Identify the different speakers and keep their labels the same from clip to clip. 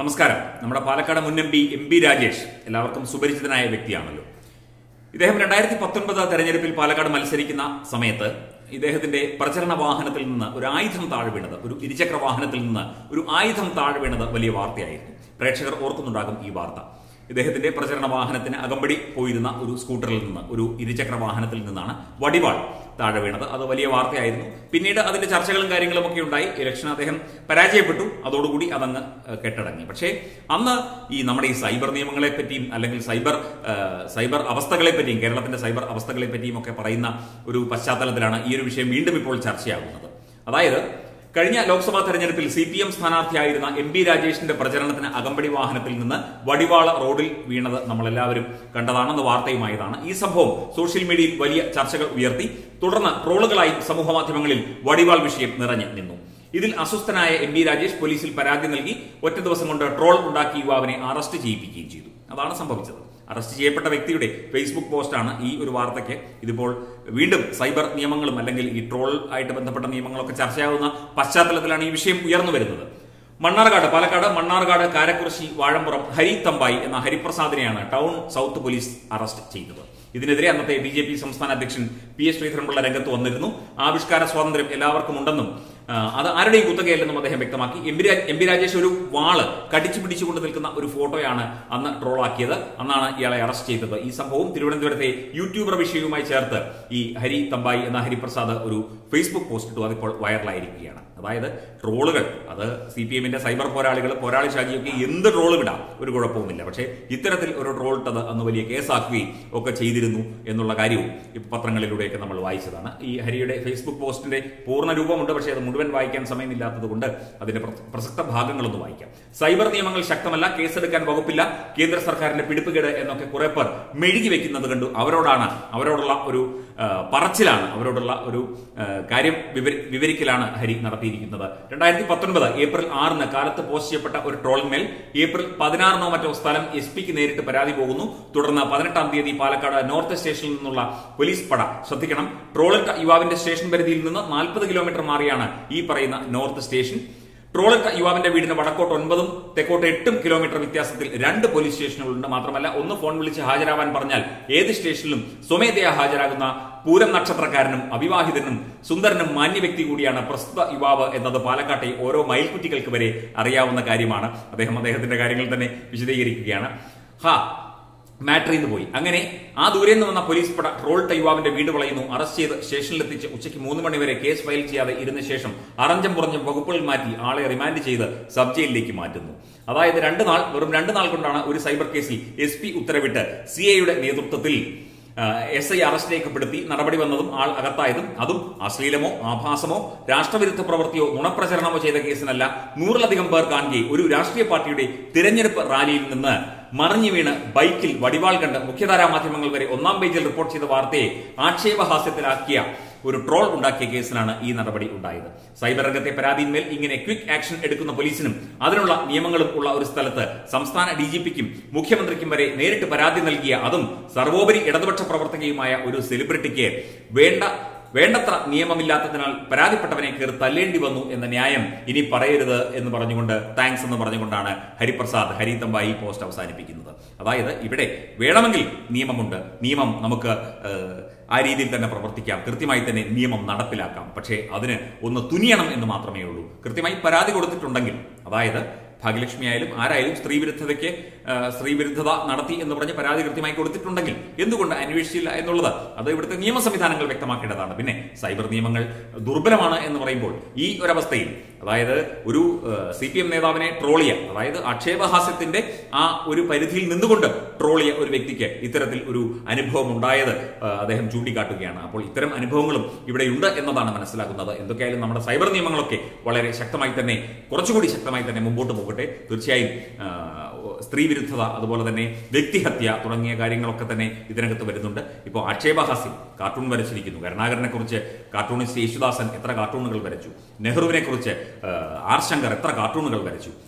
Speaker 1: നമസ്കാരം നമ്മുടെ പാലക്കാട് മുൻ M P M P Rajesh എല്ലാവർക്കും സുപരിചിതനായ വ്യക്തിയാണല്ലോ ഇദ്ദേഹം രണ്ടായിരത്തി പത്തൊൻപത് തെരഞ്ഞെടുപ്പിൽ പാലക്കാട് മത്സരിക്കുന്ന സമയത്ത് ഇദ്ദേഹത്തിന്റെ പ്രചരണ വാഹനത്തിൽ നിന്ന് ഒരു ആയുധം താഴെ വീണത് ഒരു ഇരുചക്ര വാഹനത്തിൽ നിന്ന് ഒരു ആയുധം താഴെ വീണത് വലിയ വാർത്തയായിരുന്നു പ്രേക്ഷകർ ഓർക്കുന്നുണ്ടാകും ഈ വാർത്ത ഇദ്ദേഹത്തിന്റെ പ്രചരണ വാഹനത്തിന് അകമ്പടി പോയിരുന്ന ഒരു സ്കൂട്ടറിൽ നിന്ന് ഒരു ഇരുചക്ര വാഹനത്തിൽ നിന്നാണ് വടിവാൾ താഴെ വീണത് അത് വലിയ വാർത്തയായിരുന്നു പിന്നീട് അതിന്റെ ചർച്ചകളും കാര്യങ്ങളും ഒക്കെ ഉണ്ടായി ഇലക്ഷൻ അദ്ദേഹം പരാജയപ്പെട്ടു അതോടുകൂടി അതങ്ങ് ഏഹ്, കെട്ടടങ്ങി പക്ഷേ അന്ന് ഈ നമ്മുടെ ഈ സൈബർ നിയമങ്ങളെ പറ്റിയും അല്ലെങ്കിൽ സൈബർ ഏഹ്, സൈബർ അവസ്ഥകളെ പറ്റിയും കേരളത്തിന്റെ സൈബർ അവസ്ഥകളെ പറ്റിയും ഒക്കെ പറയുന്ന ഒരു പശ്ചാത്തലത്തിലാണ് ഈ ഒരു വിഷയം വീണ്ടും ഇപ്പോൾ ചർച്ചയാകുന്നത് അതായത് കഴിഞ്ഞ ലോക്സഭാ തെരഞ്ഞെടുപ്പിൽ സി പി എം സ്ഥാനാർത്ഥിയായിരുന്ന എം പി രാജേഷിന്റെ പ്രചരണത്തിന് അകമ്പടി വാഹനത്തിൽ നിന്ന് വടിവാള റോഡിൽ വീണത് നമ്മളെല്ലാവരും കണ്ടതാണെന്ന് വാർത്തയുമായതാണ് ഈ സംഭവം സോഷ്യൽ മീഡിയയിൽ വലിയ ചർച്ചകൾ ഉയർത്തി തുടർന്ന് ട്രോളുകളായി സമൂഹ മാധ്യമങ്ങളിൽ വടിവാൾ വിഷയം നിറഞ്ഞു നിന്നു ഇതിൽ അസ്വസ്ഥനായ എം പി രാജേഷ് പോലീസിൽ പരാതി നൽകി ഒറ്റ ദിവസം കൊണ്ട് ട്രോൾ ഉണ്ടാക്കി യുവാവിനെ അറസ്റ്റ് ചെയ്യിപ്പിക്കുകയും ചെയ്തു അതാണ് സംഭവിച്ചത് അറസ്റ്റ് ചെയ്യപ്പെട്ട വ്യക്തിയുടെ ഫേസ്ബുക്ക് പോസ്റ്റാണ് ഈ ഒരു വാർത്തയ്ക്ക് ഇതിപ്പോൾ വീണ്ടും സൈബർ നിയമങ്ങളും അല്ലെങ്കിൽ ഈ ട്രോൾ ആയിട്ട് ബന്ധപ്പെട്ട നിയമങ്ങളൊക്കെ ചർച്ചയാവുന്ന പശ്ചാത്തലത്തിലാണ് ഈ വിഷയം ഉയർന്നു വരുന്നത് മണ്ണാർക്കാട് പാലക്കാട് മണ്ണാർക്കാട് കാരക്കുറിശി വാഴമ്പുറം ഹരി തമ്പായി എന്ന ഹരിപ്രസാദിനെയാണ് ടൗൺ സൗത്ത് പോലീസ് അറസ്റ്റ് ചെയ്തത് ഇതിനെതിരെ അന്നത്തെ ബി ജെ പി സംസ്ഥാന അധ്യക്ഷൻ പി എസ് ശ്രീധരൻപിള്ള രംഗത്ത് വന്നിരുന്നു ആവിഷ്കാര സ്വാതന്ത്ര്യം എല്ലാവർക്കും ഉണ്ടെന്നും ആ, അത് ആരുടെയും കുത്തകയല്ലെന്നും അദ്ദേഹം വ്യക്തമാക്കി എം പി രാ- എം പി രാജേഷ് ഒരു വാള് കടിച്ചു പിടിച്ചുകൊണ്ട് നിൽക്കുന്ന ഒരു ഫോട്ടോയാണ് അന്ന് ട്രോളാക്കിയത് അന്നാണ് ഇയാളെ അറസ്റ്റ് ചെയ്തത് ഈ സംഭവം തിരുവനന്തപുരത്തെ യൂട്യൂബർ വിഷയവുമായി ചേർത്ത് ഈ ഹരി തമ്പായി എന്ന ഹരിപ്രസാദ് ഒരു ഫേസ്ബുക്ക് പോസ്റ്റ് ഇട്ടു അതിപ്പോൾ വൈറലായിരിക്കുകയാണ് അതായത് ട്രോളുകൾ അത് സി പി എമ്മിന്റെ സൈബർ പോരാളികൾ പോരാളി ഷാജിയൊക്കെ എന്ത് ട്രോൾ വിടാം ഒരു കുഴപ്പവുമില്ല പക്ഷേ ഇത്തരത്തിൽ ഒരു ട്രോൾ ഇട്ടത് അന്ന് വലിയ കേസാക്കുകയും ഒക്കെ ചെയ്തിരുന്നു എന്നുള്ള കാര്യവും ഈ പത്രങ്ങളിലൂടെയൊക്കെ നമ്മൾ വായിച്ചതാണ് ഈ ഹരിയുടെ ഫേസ്ബുക്ക് പോസ്റ്റിന്റെ പൂർണ്ണ രൂപമുണ്ട് പക്ഷേ അത് മുഴുവൻ വായിക്കാൻ സമയമില്ലാത്തത് കൊണ്ട് അതിന്റെ പ്ര- പ്രസക്ത ഭാഗങ്ങളൊന്ന് വായിക്കാം സൈബർ നിയമങ്ങൾ ശക്തമല്ല കേസെടുക്കാൻ വകുപ്പില്ല കേന്ദ്ര സർക്കാരിന്റെ പിടിപ്പുകേട് എന്നൊക്കെ കുറെ പേർ മെഴുകി വെക്കുന്നത് കണ്ടു അവരോടാണ് അവരോടുള്ള ഒരു ആ, പറച്ചിലാണ് അവരോടുള്ള ഒരു ആ, കാര്യം വിവരി- വിവരിക്കലാണ് ഹരി നടത്തിയിരിക്കുന്നത് രണ്ടായിരത്തി പത്തൊൻപത് ഏപ്രിൽ ആറിന് കാലത്ത് പോസ്റ്റ് ചെയ്യപ്പെട്ട ഒരു ട്രോളിന്മേൽ ഏപ്രിൽ പതിനാറിനോ മറ്റോ സ്ഥലം എസ് പിക്ക് നേരിട്ട് പരാതി പോകുന്നു തുടർന്ന് പതിനെട്ടാം തീയതി പാലക്കാട് നോർത്ത് സ്റ്റേഷനിൽ നിന്നുള്ള പോലീസ് പട ശ്രദ്ധിക്കണം ട്രോളിട്ട യുവാവിന്റെ സ്റ്റേഷൻ പരിധിയിൽ നിന്ന് നാൽപ്പത് കിലോമീറ്റർ മാറിയാണ് ഈ പറയുന്ന നോർത്ത് സ്റ്റേഷൻ ട്രോളിട്ട യുവാവിന്റെ വീടിന് വടക്കോട്ട് ഒൻപതും തെക്കോട്ട് എട്ടും കിലോമീറ്റർ വ്യത്യാസത്തിൽ രണ്ട് പോലീസ് സ്റ്റേഷനുകളുണ്ട് മാത്രമല്ല ഒന്ന് ഫോൺ വിളിച്ച് ഹാജരാവാൻ പറഞ്ഞാൽ ഏത് സ്റ്റേഷനിലും സ്വമേധയാ ഹാജരാകുന്ന പൂരം നക്ഷത്രക്കാരനും അവിവാഹിതനും സുന്ദരനും മാന്യ വ്യക്തി കൂടിയാണ് പ്രസ്തുത യുവാവ് എന്നത് പാലക്കാട്ടെ ഓരോ മയിൽക്കുറ്റികൾക്ക് വരെ അറിയാവുന്ന കാര്യമാണ് അദ്ദേഹം അദ്ദേഹത്തിന്റെ കാര്യങ്ങൾ തന്നെ വിശദീകരിക്കുകയാണ് ഹാ മാട്രിൽ നിന്ന് പോയി അങ്ങനെ ആ ദൂരെ നിന്ന് വന്ന പോലീസ് പട ട്രോൾട്ട യുവാവിന്റെ വീട് വളയുന്നു അറസ്റ്റ് ചെയ്ത് സ്റ്റേഷനിലെത്തിച്ച് ഉച്ചയ്ക്ക് മൂന്ന് മണിവരെ കേസ് ഫയൽ ചെയ്യാതെ ഇരുന്ന ശേഷം അറഞ്ചം പുറഞ്ഞ വകുപ്പുകൾ മാറ്റി ആളെ റിമാൻഡ് ചെയ്ത് സബ് ജയിലിലേക്ക് മാറ്റുന്നു അതായത് രണ്ട് നാൾ വെറും രണ്ട് നാൾ കൊണ്ടാണ് ഒരു സൈബർ കേസിൽ എസ് പി ഉത്തരവിട്ട് സി ഐയുടെ നേതൃത്വത്തിൽ എസ് ഐ അറസ്റ്റ് രേഖപ്പെടുത്തി നടപടി വന്നതും ആൾ അകത്തായതും അതും അശ്ലീലമോ ആഭാസമോ രാഷ്ട്രവിരുദ്ധ പ്രവൃത്തിയോ നുണപ്രചരണമോ ചെയ്ത കേസിനല്ല നൂറിലധികം പേർ കാണുകയെ ഒരു രാഷ്ട്രീയ പാർട്ടിയുടെ തിരഞ്ഞെടുപ്പ് റാലിയിൽ നിന്ന് മറിഞ്ഞു വീണ് ബൈക്കിൽ വടിവാൾ കണ്ട് മുഖ്യധാരാ മാധ്യമങ്ങൾ വരെ ഒന്നാം പേജിൽ റിപ്പോർട്ട് ചെയ്ത വാർത്തയെ ആക്ഷേപഹാസ്യത്തിലാക്കിയ ഒരു ട്രോൾ ഉണ്ടാക്കിയ കേസിലാണ് ഈ നടപടി ഉണ്ടായത് സൈബർ രംഗത്തെ പരാതിയിന്മേൽ ഇങ്ങനെ ക്വിക്ക് ആക്ഷൻ എടുക്കുന്ന പോലീസിനും അതിനുള്ള നിയമങ്ങളും ഉള്ള ഒരു സ്ഥലത്ത് സംസ്ഥാന ഡി ജി പിക്കും മുഖ്യമന്ത്രിക്കും വരെ നേരിട്ട് പരാതി നൽകിയ അതും സർവോപരി ഇടതുപക്ഷ പ്രവർത്തകയുമായ ഒരു സെലിബ്രിറ്റിക്ക് വേണ്ട വേണ്ടത്ര നിയമമില്ലാത്തതിനാൽ പരാതിപ്പെട്ടവനെ കയറി തല്ലേണ്ടി വന്നു എന്ന ന്യായം ഇനി പറയരുത് എന്ന് പറഞ്ഞുകൊണ്ട് താങ്ക്സ് എന്ന് പറഞ്ഞുകൊണ്ടാണ് ഹരിപ്രസാദ് ഹരി തമ്പായി ഈ പോസ്റ്റ് അവസാനിപ്പിക്കുന്നത് അതായത് ഇവിടെ വേണമെങ്കിൽ നിയമമുണ്ട് നിയമം നമുക്ക് ഏഹ്, ആ രീതിയിൽ തന്നെ പ്രവർത്തിക്കാം കൃത്യമായി തന്നെ നിയമം നടപ്പിലാക്കാം പക്ഷേ അതിന് ഒന്ന് തുനിയണം എന്ന് മാത്രമേ ഉള്ളൂ കൃത്യമായി പരാതി കൊടുത്തിട്ടുണ്ടെങ്കിൽ അതായത് ഭാഗ്യലക്ഷ്മി ആയാലും ആരായാലും സ്ത്രീ വിരുദ്ധതയ്ക്ക് ആ, സ്ത്രീ വിരുദ്ധത നടത്തി എന്ന് പറഞ്ഞ് പരാതി കൃത്യമായി കൊടുത്തിട്ടുണ്ടെങ്കിൽ എന്തുകൊണ്ട് അന്വേഷിച്ചില്ല എന്നുള്ളത് അത് ഇവിടുത്തെ നിയമ സംവിധാനങ്ങൾ വ്യക്തമാക്കേണ്ടതാണ് പിന്നെ സൈബർ നിയമങ്ങൾ ദുർബലമാണ് എന്ന് പറയുമ്പോൾ ഈ ഒരവസ്ഥയിൽ അതായത് ഒരു സി പി എം നേതാവിനെ ട്രോളിയ അതായത് ആക്ഷേപഹാസ്യത്തിന്റെ ആ ഒരു പരിധിയിൽ നിന്നുകൊണ്ട് ട്രോളിയ ഒരു വ്യക്തിക്ക് ഇത്തരത്തിൽ ഒരു അനുഭവം ഉണ്ടായത് ആ, അദ്ദേഹം ചൂണ്ടിക്കാട്ടുകയാണ് അപ്പോൾ ഇത്തരം അനുഭവങ്ങളും ഇവിടെയുണ്ട് എന്നതാണ് മനസ്സിലാക്കുന്നത് എന്തൊക്കെയായാലും നമ്മുടെ സൈബർ നിയമങ്ങളൊക്കെ വളരെ ശക്തമായി തന്നെ കുറച്ചുകൂടി ശക്തമായി തന്നെ മുമ്പോട്ട് പോകട്ടെ തീർച്ചയായും ആ, സ്ത്രീ വിരുദ്ധത അതുപോലെ തന്നെ വ്യക്തിഹത്യ തുടങ്ങിയ കാര്യങ്ങളൊക്കെ തന്നെ ഇതിനകത്ത് വരുന്നുണ്ട് ഇപ്പോൾ ആക്ഷേപഹാസ്യം കാർട്ടൂൺ വരച്ചിരിക്കുന്നു കരുണാകരനെ കുറിച്ച് കാർട്ടൂണിസ്റ്റ് യേശുദാസൻ എത്ര കാർട്ടൂണുകൾ വരച്ചു നെഹ്റുവിനെ കുറിച്ച് ആർ ശങ്കർ എത്ര കാർട്ടൂണുകൾ വരച്ചു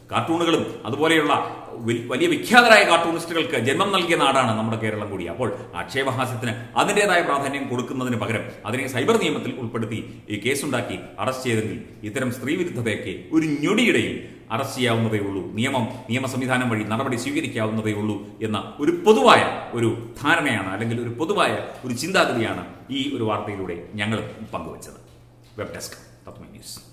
Speaker 1: കാർട്ടൂണുകളും അതുപോലെയുള്ള വൽ- വലിയ വിഖ്യാതരായ കാർട്ടൂണിസ്റ്റുകൾക്ക് ജന്മം നൽകിയ നാടാണ് നമ്മുടെ കേരളം കൂടി അപ്പോൾ ആക്ഷേപഹാസ്യത്തിന് അതിൻ്റെതായ പ്രാധാന്യം കൊടുക്കുന്നതിന് പകരം അതിനെ സൈബർ നിയമത്തിൽ ഉൾപ്പെടുത്തി ഈ കേസുണ്ടാക്കി അറസ്റ്റ് ചെയ്തെങ്കിൽ ഇത്തരം സ്ത്രീവിരുദ്ധതയൊക്കെ ഒരു ഞൊടിയിടയിൽ അറസ്റ്റ് ചെയ്യാവുന്നതേ ഉള്ളൂ നിയമം നിയമ സംവിധാനം വഴി നടപടി സ്വീകരിക്കാവുന്നതേ ഉള്ളൂ എന്ന ഒരു പൊതുവായ ഒരു ധാരണയാണ് അല്ലെങ്കിൽ ഒരു പൊതുവായ ഒരു ചിന്താഗതിയാണ് ഈ ഒരു വാർത്തയിലൂടെ ഞങ്ങൾ പങ്കുവച്ചത് വെബ് ഡെസ്ക് തത്വമി ന്യൂസ്